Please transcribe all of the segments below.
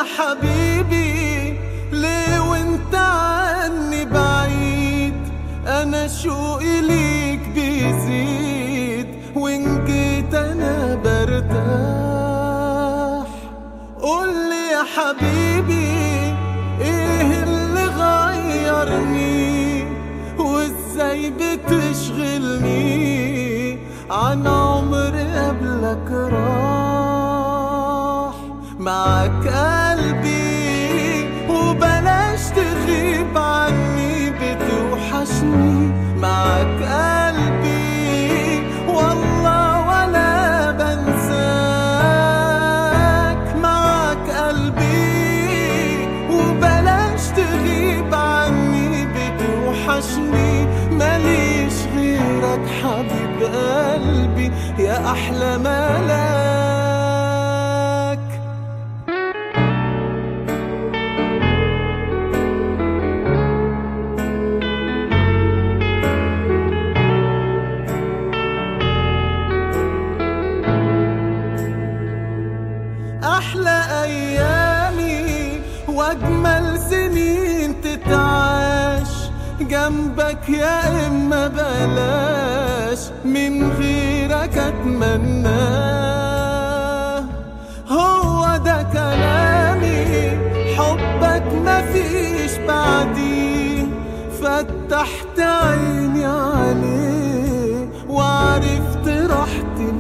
حبيبي ليه وانت عني بعيد انا شوقي ليك بيزيد وان جيت انا برتاح قولي يا حبيبي ايه اللي غيرني وازاي بتشغلني عن عمر قبلك راح معك قلبي وبلاش تغيب عني بتوحشني معك قلبي والله ولا بنساك معك قلبي وبلاش تغيب عني بتوحشني ماليش غيرك حبيب قلبي يا أحلى ملاك أحلى أيامي وأجمل سنين تتعاش جنبك يا إما بلاش من غيرك أتمناه هو ده كلامي حبك مفيش بعديه فتحت عيني عليه وعرفت راحتي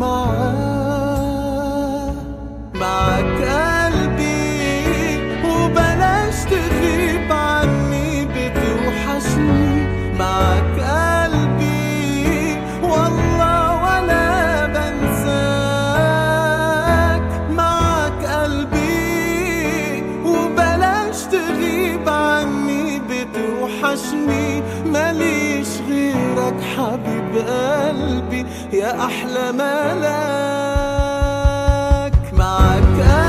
معاه معك قلبي وبلاش تغيب عني بتوحشني معك قلبي والله ولا بنساك معك قلبي وبلاش تغيب عني بتوحشني ماليش غيرك حبيب قلبي يا أحلى ملاك معك